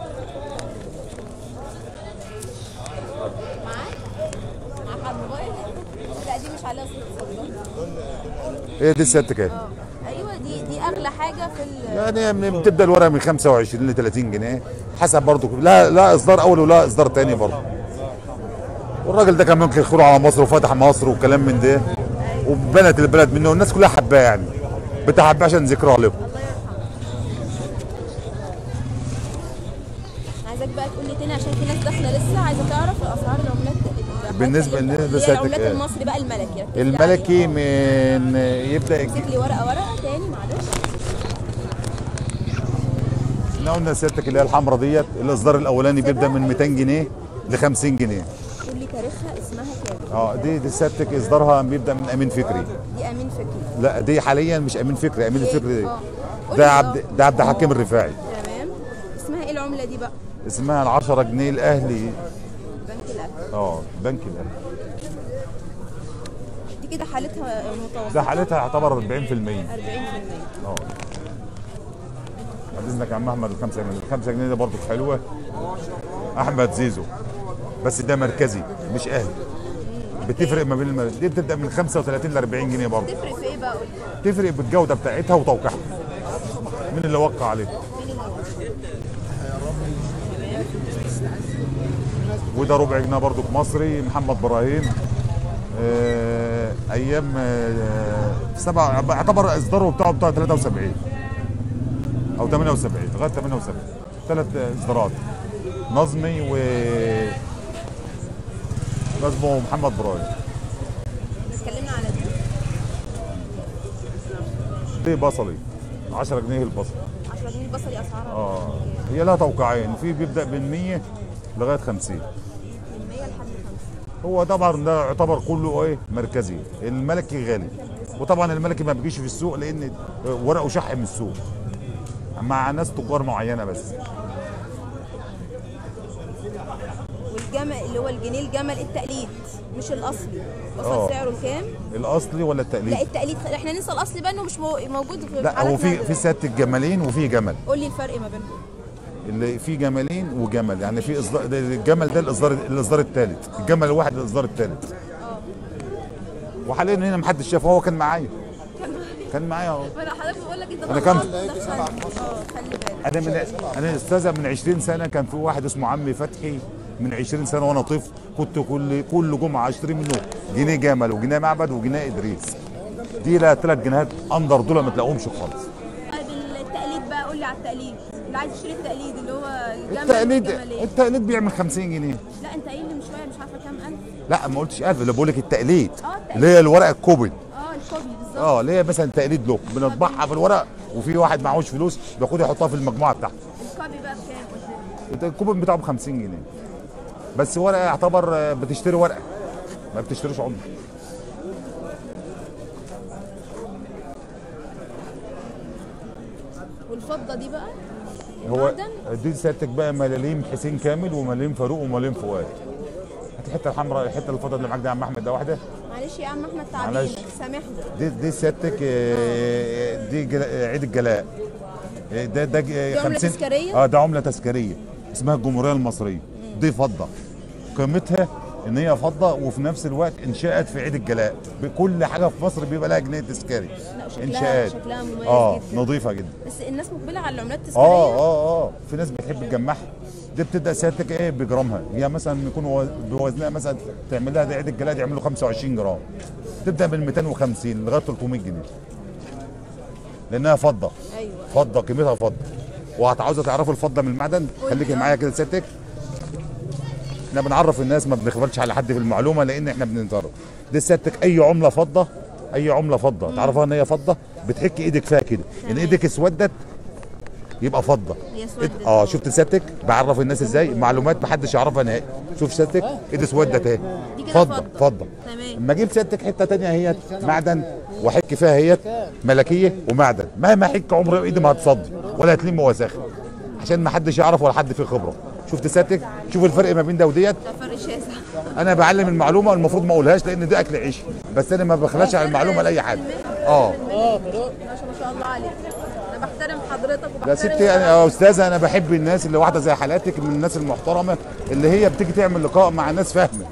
معاك معاك على الموبايل لا دي مش عليها صوره صدام هي دي سيادتك اهي اه ايوه دي دي اغلى حاجه في ال يعني من- بتبدا الورقه من 25 ل 30 جنيه حسب برضه لا لا اصدار اول ولا اصدار تاني برضه والراجل ده كان ممكن يخرج على مصر وفتح مصر وكلام من ده وبنت البلد منه والناس كلها حباه يعني بتحباه عشان ذكرى له عايزاك بقى تقول لي تاني عشان في ناس داخله لسه عايزه تعرف اسعار العملات العملات بالنسبة اللي- لنا اللي هي ساعتك العملات إيه؟ المصري بقى الملكي ركز لي الملكي عليها. من يبدا امسك لي ورقه ورقه تاني معلش احنا قلنا سيادتك اللي هي الحمراء ديت الاصدار الاولاني بيبدا من 200 جنيه ل 50 جنيه قول لي تاريخها اسمها كام اه دي دي سيادتك اصدارها بيبدا من امين فكري دي امين فكري لا دي حاليا مش امين فكري امين إيه؟ الفكري دي آه. قول ده لي عبد آه. ده عبد الحكيم الرفاعي تمام اسمها ايه العمله دي بقى اسمها ال 10 جنيه الاهلي بنك الاهلي اه بنك الاهلي دي كده حالتها متوسطه ده حالتها يعتبر 40% 40% اه بعد اذنك يا عم احمد الخمسة جنيه الخمسة جنيه دي برضه حلوه احمد زيزو بس ده مركزي مش اهلي بتفرق ما بين المر... دي بتبدا من 35 ل 40 جنيه برضه تفرق في ايه بقى قول لي تفرق بالجوده بتاعتها وتوقيعها مين اللي وقع عليه وده ربع جنيه برضو مصري محمد ابراهيم آه، ايام آه، سبعة اعتبر اصداره بتاعه بتاع 73 او 78 لغايه 78 ثلاث اصدارات نظمي و ده اسمه محمد ابراهيم اتكلمنا على دي دي بصلي 10 جنيه البصل 10 جنيه البصلي اسعارها اه هي لها توقيعين في بيبدا من 100 لغايه 50 من 100 لحد 50 هو طبعا ده يعتبر كله ايه مركزي الملكي غالي وطبعا الملكي ما بيجيش في السوق لان ورقه شح من السوق مع ناس تجار معينه بس والجمل اللي هو الجنيه الجمل التقليد مش الاصلي آه. وصل سعره لكام؟ الاصلي ولا التقليد لا التقليد احنا ننسى الاصلي بقى انه مش مو- موجود في لا هو حالات في نادرة. في سياده الجمالين وفي جمل قول لي الفرق ما بينهم اللي فيه جملين وجمل يعني في اصدار ده- الجمل ده الاصدار الاصدار الثالث الجمل الواحد الاصدار الثالث وحاليا هنا محدش شافه هو كان معايا كان معايا اهو فانا حضرتك بقول لك انت أنا كم؟ اه خلي بالك انا من انا استاذه من 20 سنه كان في واحد اسمه عمي فتحي من 20 سنه وانا طفل كنت كل كل جمعه اشتري منه جنيه جمل وجنيه معبد وجنيه ادريس دي لها ثلاث جنيهات اندر دول ما تلاقوهمش خالص طيب التقليد بقى قول لي على التقليد اللي عايز يشتري التقليد اللي هو الجمل التقليد والجملين. التقليد بيعمل 50 جنيه لا انت قايل لي من شويه مش عارفه كام الف لا ما قلتش 1000 اللي بقول لك التقليد اه التقليد. اللي هي الورق الكوبل اه الكوبي بالظبط اه اللي هي مثلا تقليد له بنطبعها في الورق وفي واحد معهوش فلوس بياخدها يحطها في المجموعه بتاعته الكوبي بقى بكام قلت لي؟ الكوبل بتاعه ب 50 جنيه بس ورقه يعتبر آه، بتشتري ورقه ما بتشتريش عمله والفضه دي بقى هو معدن؟ دي سيادتك بقى ملاليم حسين كامل وملاليم فاروق وملاليم فؤاد هات الحته الحمراء الحته الفضه اللي معاك دي يا عم احمد ده واحده معلش يا عم احمد معلش. تعبينك سامحني دي دي سيادتك آه، دي جل- آه، عيد الجلاء آه، ده ده دي عملة تذكارية؟ اه ده عمله تذكاريه اسمها الجمهوريه المصريه دي فضه قيمتها ان هي فضه وفي نفس الوقت انشات في عيد الجلاء بكل حاجه في مصر بيبقى لها جنيه تذكاري لا شكلها انشاءات شكلها مميز اه جدا نظيفه جدا بس الناس مقبله على العملات التذكاريه اه اه اه في ناس بتحب تجمعها دي بتبدا سيادتك ايه بجرامها هي مثلا يكون و- بوزنها مثلا تعمل لها ده عيد الجلاد يعملوا 25 جرام تبدا من 250 لغايه 300 جنيه لانها فضه ايوه فضه قيمتها فضه وهتعوزوا تعرفوا الفضه من المعدن خليكي معايا كده سيادتك احنا بنعرف الناس ما بنخبرش على حد في المعلومه لان احنا بنتعرف دي سيادتك اي عمله فضه اي عمله فضه تعرفها ان هي فضه بتحك ايدك فيها كده ان ايدك اسودت يبقى فضه هي اسودت. اه شفت سيادتك بعرف الناس ازاي معلومات محدش يعرفها نهائي شوف سيادتك ايد اسودت اهي دي كده فضه فضة. فضه تمام اما اجيب سيادتك حته تانية هي معدن واحك فيها هي ملكيه ومعدن مهما احك عمر ايدي ما هتصدي ولا هتلم وساخه عشان ما حدش يعرف ولا حد فيه خبره شفت سيادتك شوف الفرق ما بين ده وديت ده فرق شاسع انا بعلم المعلومه المفروض ما اقولهاش لان ده اكل عيش بس انا ما بخلاش على المعلومه لاي حد اه ما شاء ما شاء الله عليك انا بحترم حضرتك وبحترم يا ستي انا يا استاذه انا بحب الناس اللي واحده زي حالاتك من الناس المحترمه اللي هي بتيجي تعمل لقاء مع ناس فاهمه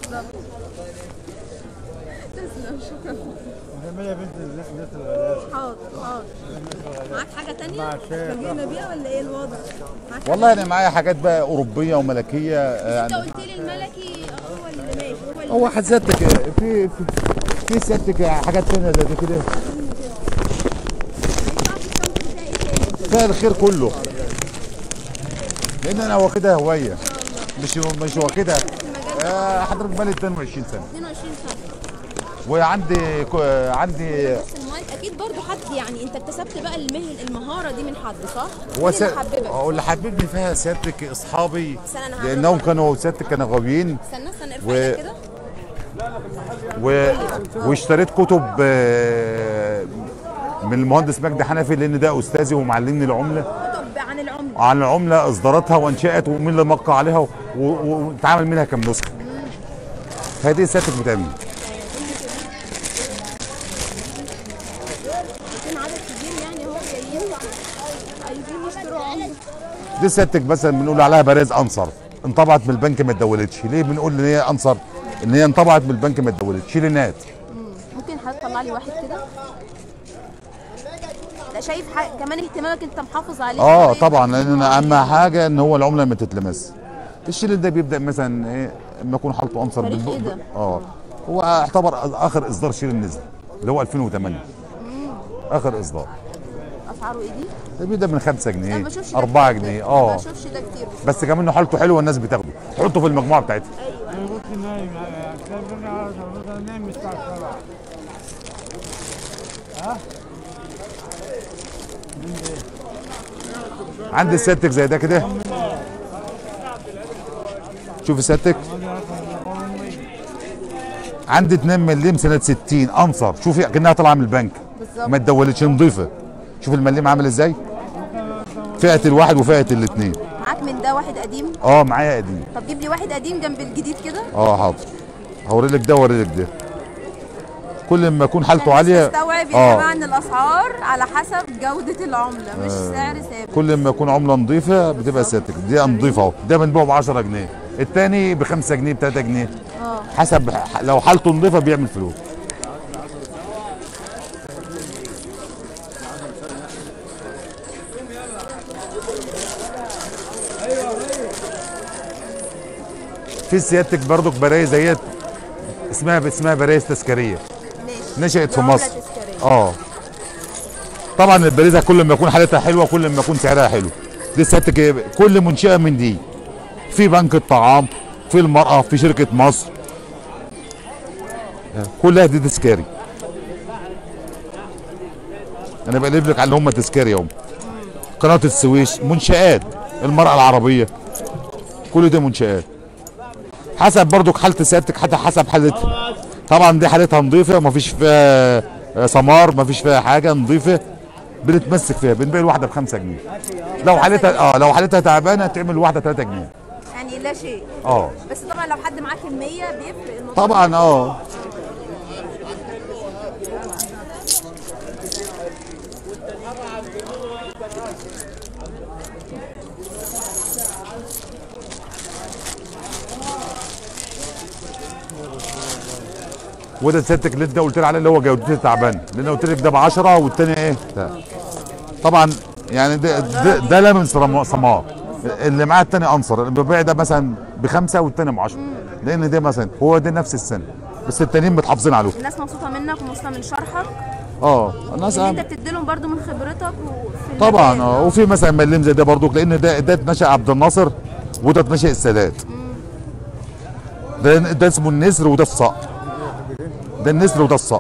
تسلم شكرا جميله يا بنت الناس الناس الغلابه حاضر حاضر معاك حاجه تانية فاجئنا بيها ولا ايه الوضع معاك والله انا معايا حاجات بقى اوروبيه وملكيه آه، انت يعني قلت لي الملكي هو اللي ماشي هو اللي هو حد سيادتك في في في سيادتك حاجات تانية زي دي كده فيها الخير كله لان انا واخدها هوايه مش مش واخدها آه، حضرتك بقالي 22 سنه 22 سنه وعندي كو- عندي بس المايك اكيد برضو حد يعني انت اكتسبت بقى المهن المهاره دي من حد صح؟ هو مين اللي سا- حببك؟ هو اللي حببني فيها سيادتك اصحابي استنى أنا هعمل لانهم مرة. كانوا سيادتك كانوا غاويين استنى استنى ارفع و- ايدك كده و... واشتريت كتب آه، من المهندس مجدي حنفي لان ده استاذي ومعلمني العمله كتب عن العمله عن العمله اصداراتها وانشات ومين اللي موقع عليها و- و- واتعمل منها كام نسخه فهذه سيادتك بتعمل يكون عدد كبير يعني هو جايين عايزين يشتروا عمله دي سيادتك مثلا بنقول عليها باريز انصر انطبعت من البنك ما اتدولتش ليه بنقول ان هي انصر ان هي انطبعت من البنك ما اتدولتش شيلينات ممكن حضرتك تطلع لي واحد كده لا شايف حاجة كمان اهتمامك انت محافظ عليه اه كمان. طبعا لان أنا اهم حاجه ان هو العمله ما تتلمس الشيل ده بيبدا مثلا ايه لما يكون حالته انصر تاريخ بالبق- إيه ده؟ اه هو اعتبر اخر اصدار شيل النزل اللي هو 2008 اخر اصدار اسعاره ايه دي؟ ده بيبدا من 5 انا جنيه ما بشوفش ده 4 كتير. جنيه ما اه بشوفش ده كتير بس كمان إنه حالته حلوه الناس بتاخده تحطه في المجموعه بتاعتها انا كنت نايم كان عارف انا نايم الساعه 7 عندي سيادتك زي ده كده شوف سيادتك عندي 2 مليم سنه 60 انصر شوفي كانها طالعه من البنك بالظبط. ما اتدولتش نظيفه شوف المليم عامل ازاي فئه الواحد وفئه الاثنين معاك من ده واحد قديم اه معايا قديم طب جيب لي واحد قديم جنب الجديد كده اه حاضر هوري لك ده ووري لك ده كل ما يكون حالته عشان عاليه تستوعب يا آه. جماعه ان الاسعار على حسب جوده العمله مش سعر ثابت كل ما يكون عمله نظيفه بتبقى سيادتك دي نظيفه اهو ده بنبيعه ب 10 جنيه الثاني ب 5 جنيه ب 3 جنيه اه حسب لو حالته نظيفه بيعمل فلوس في سيادتك برضك برايز زيت اسمها اسمها برايز تذكاريه ماشي نشأت في عملة مصر تذكارية. اه طبعا البريزه كل ما يكون حالتها حلوه كل ما يكون سعرها حلو دي سيادتك كل منشاه من دي في بنك الطعام في المرأة في شركة مصر كلها دي تذكاري انا بقلب لك على اللي هم تذكاري اهم قناة السويس منشآت المرأة العربية كل ده منشآت حسب برضك حالة سيادتك حتى حسب حالتها طبعا دي حالتها نظيفة مفيش فيها آه، سمار مفيش فيها حاجة نظيفة بنتمسك فيها بنبيع الواحدة بخمسة جنيه لو حالتها اه لو حالتها تعبانة تعمل واحدة 3 جنيه يعني لا شيء اه بس طبعا لو حد معاه كميه بيفرق الموضوع طبعا اه وده سيادتك اللي انت قلت لي عليه اللي هو جودته تعبانه لان قلت لك ده ب 10 والتاني ايه؟ لا. طبعا يعني ده ده, ده لا من صرام- سمار اللي معاه التاني انصر اللي بيبيع ده مثلا بخمسه والتاني ب 10 لان ده مثلا هو ده نفس السنه بس التانيين متحافظين عليه الناس مبسوطه منك ومبسوطه من شرحك اه الناس ان انت بتدي لهم برضو من خبرتك وفي طبعا المجال. اه وفي مثلا ملم زي ده برضو لان ده ده اتنشأ عبد الناصر وده اتنشأ السادات ده ده اسمه النسر وده الصقر ده النسر وده الصقر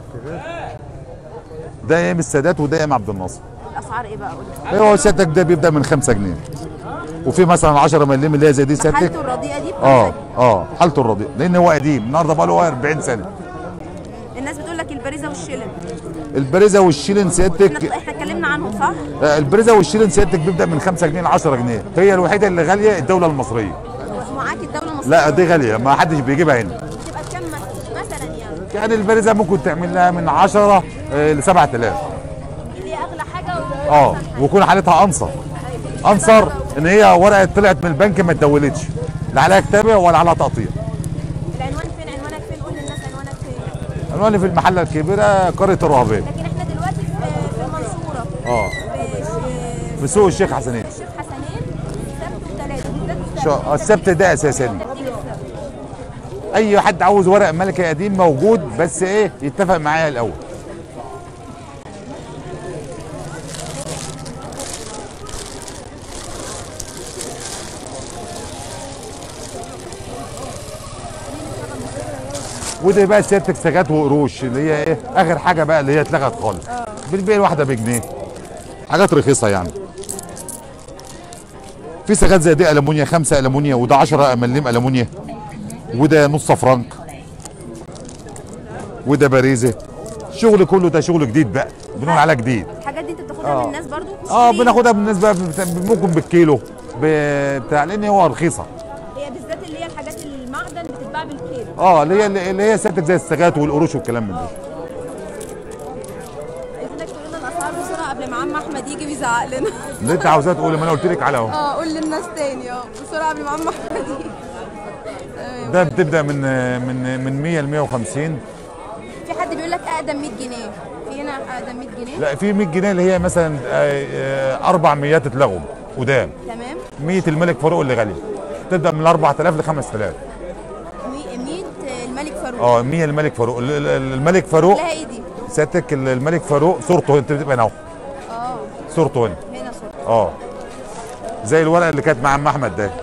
ده ايام السادات وده ايام عبد الناصر الاسعار ايه بقى قول لي هو سيادتك ده بيبدا من 5 جنيه وفي مثلا 10 ملم اللي هي زي دي سيادتك حالته الرديئه دي بخمسة اه جنيه. اه حالته الرديئه لان هو قديم النهارده بقى له 40 سنه الناس بتقول لك البريزه والشلم البريزه والشيلن سيادتك احنا احنا اتكلمنا عنهم صح؟ آه، البريزه والشيلن سيادتك بيبدا من 5 جنيه ل 10 جنيه هي الوحيده اللي غاليه الدوله المصريه ومعاك الدوله المصريه لا دي غاليه ما حدش بيجيبها هنا بتبقى بكام مثلا مثلا يعني يعني البريزه ممكن تعمل لها من 10 ل 7000 اللي هي اغلى حاجه و- اه وأحسن حاجة. ويكون حالتها انصر انصر ان هي ورقه طلعت من البنك ما اتدولتش لا عليها كتابه ولا عليها تقطيع العنوان فين عنوانك فين قول للناس عنوانك فين عنواني في المحله الكبيره قريه الرهبيه لكن احنا دلوقتي في في المنصوره اه في في سوق الشيخ حسنين الشيخ حسنين سبت وثلاث ده السبت. شو- السبت ده اساسا ترتيب السبت. اي حد عاوز ورق ملكي قديم موجود بس ايه يتفق معايا الاول ودي بقى سيادتك سجات وقروش اللي هي ايه اخر حاجه بقى اللي هي اتلغت خالص بنبيع الواحده بجنيه حاجات رخيصه يعني في سجات زي دي المونيا خمسة المونيا وده 10 مليم المونيا وده نص فرنك وده باريزه الشغل كله ده شغل جديد بقى بنقول عليه جديد الحاجات دي انت بتاخدها من الناس برضو اه بتشتري؟ بناخدها بالنسبه بت- ممكن بالكيلو ب- بتاع لان هو رخيصه هي بالذات اللي هي الحاجات المعدن بتتباع بالكيلو اه اللي هي اللي هي سيادتك زي السجات والقروش والكلام من ده عايزينك تقول لنا الاسعار بسرعه قبل ما عم احمد يجي ويزعق لنا اللي انت عاوزاه تقول ما انا قلت لك على اهو اه قول للناس تاني اه بسرعه قبل ما عم احمد يجي ده بتبدا من من من 100 ل 150 في حد بيقول لك اقدم 100 جنيه في هنا اقدم 100 جنيه لا في 100 جنيه اللي هي مثلا آه، آه، اربع ميات اتلغوا قدام تمام 100 الملك فاروق اللي غاليه تبدا من 4000 ل 5000 مي- 100 الملك فاروق اه 100 الملك فاروق ال- ال- الملك فاروق لها ايه دي؟ سيادتك ال- الملك فاروق صورته انت بتبقى هنا اهو اه صورته هنا هنا صورة اه زي الورقه اللي كانت مع عم احمد ده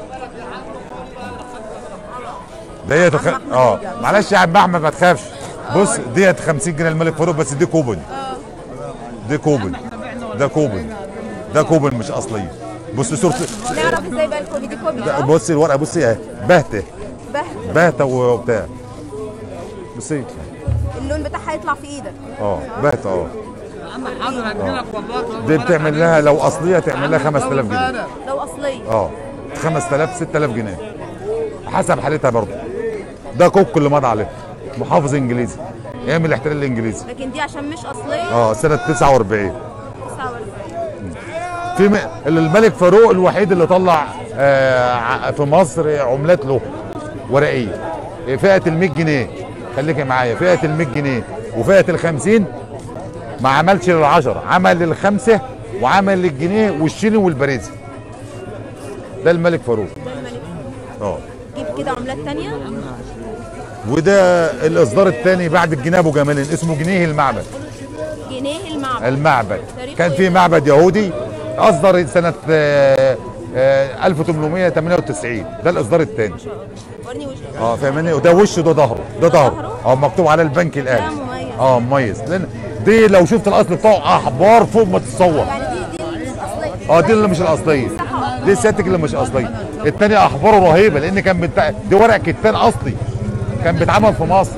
ديت خ... أحمد اه رجع. معلش يا عم احمد ما تخافش بص ديت 50 جنيه الملك فاروق بس دي كوبن دي كوبن ده كوبن ده كوبن مش اصلي بص صورته نعرف ازاي بقى الكوبي دي كوبي ده اه بصي الورقه بصي اهي باهته بهت باهته وبتاع بصي اللون بتاعها يطلع في ايدك اه باهته اه عم حاضر هديلك والله دي بتعمل لها لو اصليه تعمل لها 5000 جنيه لو اصليه اه 5000 6000 جنيه حسب حالتها برضه ده كوك اللي مضى عليه محافظ انجليزي ايام الاحتلال الانجليزي لكن دي عشان مش اصليه اه سنه 49 49 في م... الملك فاروق الوحيد اللي طلع آه ع- في مصر عملات له ورقيه فئه ال 100 جنيه خليكي معايا فئه ال 100 جنيه وفئه ال 50 ما عملش للعشرة عمل للخمسه وعمل للجنيه والشيلين والبريزي ده الملك فاروق ده الملك اه جيب كده عملات تانية وده الاصدار الثاني بعد الجنيه ابو جمالين اسمه جنيه المعبد جنيه المعبد المعبد تاريخه كان إيه في ده؟ معبد يهودي اصدر سنه آه، آه، 1898 ده الاصدار الثاني ورني وشك اه فاهماني وده وشه ده ظهره ده ظهره ظهره؟ اه مكتوب على البنك الاهلي ده مميز. اه مميز لان دي لو شفت الاصل بتاعه احبار فوق ما تتصور يعني دي دي اللي مش اصليه اه دي اللي مش الاصليه دي سيادتك اللي مش اصليه الثانيه اخباره رهيبه لان كان بتاع دي ورق كتان اصلي كان بيتعمل في مصر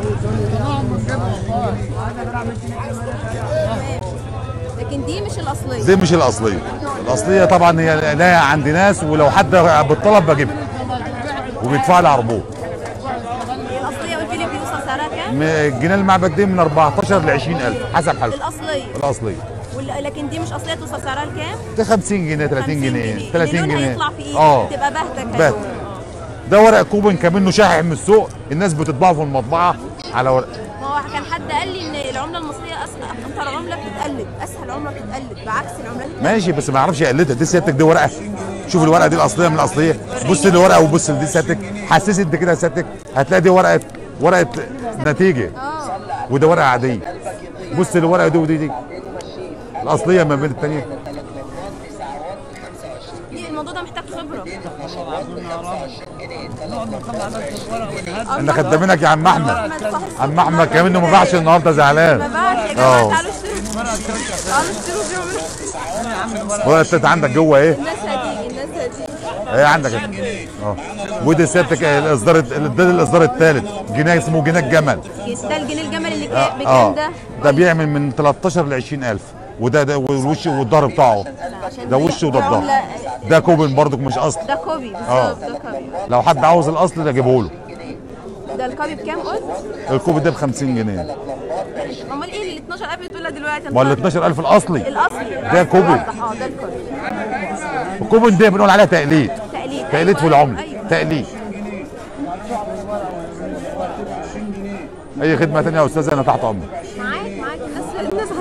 لكن دي مش الاصليه دي مش الاصليه الاصليه طبعا هي لا عند ناس ولو حد بالطلب بجيبها وبيدفع لي عربون هي الاصليه قلت لي بيوصل سعرها كام م- الجنيه المعبد دي من 14 ل 20000 حسب حالته الاصليه الاصليه وال- لكن دي مش اصليه توصل سعرها لكام دي 50 جنيه 30 50 جنيه 30 اللي لونها جنيه يطلع في ايدك اه تبقى باهته كده باهتة. ده ورق كوبن كمنه شائع من السوق الناس بتطبعه في المطبعه على ورق ما هو كان حد قال لي ان العمله المصريه اسهل اكتر عمله بتتقلد اسهل عمله بتتقلد بعكس العملات التانية. ماشي بس ما يعرفش يقلدها دي سيادتك دي ورقه شوف الورقه دي الاصليه من الاصليه بص الورقه وبص لدي سيادتك حسسي انت كده سيادتك هتلاقي دي ورقه ورقه نتيجه اه وده ورقه عاديه بص الورقه دي ودي دي الاصليه ما بين الثانيه دي الموضوع ده محتاج خبره احنا خدامينك يا عم احمد أحمد صاحب عم احمد كمان ما باعش النهارده ما زعلان باعش يا اه. جماعه تعالوا اشتروا تعالوا اشتروا بيعملوا ورقه التالتة عندك جوه ايه الناس هتيجي الناس هتيجي ايه عندك ايه اه ودي سيادتك ايه الاصدار ده الاصدار الثالث جنيه اسمه جنيه الجمل ده الجنيه الجمل اللي كان اه بكام ده؟ ده بيعمل من 13 ل 20000 وده ده والوش والظهر بتاعه عشان ده دي- وش وده دي الظهر عملة- ده كوبن برضك مش اصل ده كوبي اه. بالظبط ده كوبي لو حد عاوز الاصل ده اجيبه له ده الكوبي بكام قلت؟ الكوبي ده ب 50 جنيه امال ايه ال 12000 اللي بتقولها دلوقتي ما ال 12000 الاصلي الاصلي ده كوبي. وضح. اه ده الكوبي الكوبن ده بنقول عليها تقليد تقليد تقليد في أيوة، العمله أيوة. تقليد اي خدمه ثانيه يا استاذ انا تحت امرك معاك معاك الناس الناس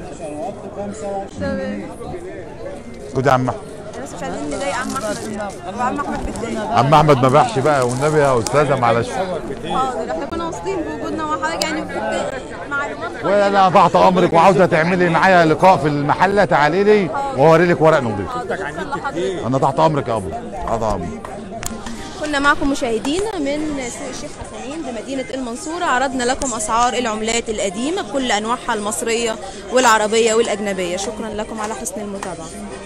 تمام خد يا عم احمد بس مش عايزين نضايق عم احمد وعم احمد بيتضايق عم احمد ما باعش بقى والنبي يا استاذه معلش حاضر احنا كنا واثقين بوجودنا وحضرتك يعني كنت معلومات وانا تحت امرك وعاوزه تعملي معايا لقاء في المحله تعالي لي واوري لك ورق نظيف حاضر شكراً لحضرتك. انا تحت امرك يا ابو تحت امرك كنا معكم مشاهدينا من سوق الشيخ حسنين بمدينة المنصورة عرضنا لكم أسعار العملات القديمة بكل أنواعها المصرية والعربية والأجنبية شكرا لكم على حسن المتابعة